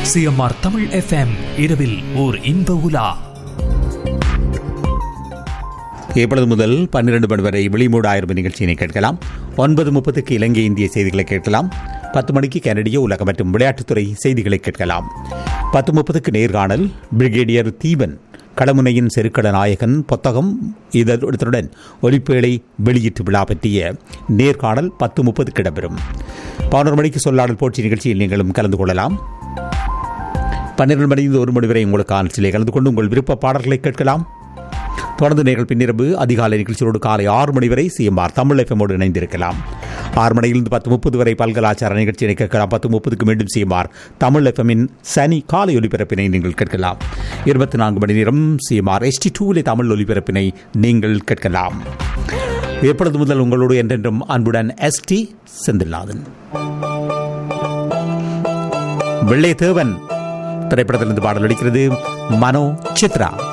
CMR Tamil FM இரவில் ஓர் இன்ப உலா இப்பொழுது முதல் பன்னிரண்டு மணி வரை வெளிமூடு ஆயிரம் நிகழ்ச்சியினை கேட்கலாம் ஒன்பது முப்பதுக்கு இலங்கை இந்திய செய்திகளை கேட்கலாம் பத்து மணிக்கு கனடிய உலக மற்றும் விளையாட்டுத்துறை செய்திகளை கேட்கலாம் பத்து முப்பதுக்கு நேர்காணல் பிரிகேடியர் தீபன் களமுனையின் செருக்கட நாயகன் புத்தகம் இதனுடன் ஒலிப்பேழை வெளியீட்டு விழா பற்றிய நேர்காணல் பத்து முப்பதுக்கு இடம்பெறும் பதினொரு மணிக்கு சொல்லாடல் போட்டி நிகழ்ச்சியில் நீங்களும் கலந்து கொள்ளலாம் பன்னிரண்டு மணிந்து ஒரு மணி வரை உங்களுக்கு ஆன்சிலே கலந்து கொண்டு உங்கள் விருப்ப பாடல்களை கேட்கலாம் தொடர்ந்து நேர்கள் பின்னிரவு அதிகாலை நிகழ்ச்சியோடு காலை ஆறு மணி வரை சிஎம்ஆர் தமிழ் எஃப்எம்மோடு இணைந்திருக்கலாம் ஆறு மணியிலிருந்து பத்து முப்பது வரை பல்கலாச்சார நிகழ்ச்சியை கேட்கலாம் பத்து முப்பதுக்கு மீண்டும் சிஎம்ஆர் தமிழ் எஃப்எம்மின் சனி காலை ஒலிபரப்பினை நீங்கள் கேட்கலாம் இருபத்தி நான்கு மணி நேரம் சிஎம்ஆர் எஸ்டி டூவிலே தமிழ் ஒலிபரப்பினை நீங்கள் கேட்கலாம் எப்பொழுது முதல் உங்களோடு என்றென்றும் அன்புடன் எஸ்டி செந்தில்நாதன் வெள்ளை தேவன் திரைப்படத்திலிருந்து பாடல் அடிக்கிறது மனோ சித்ரா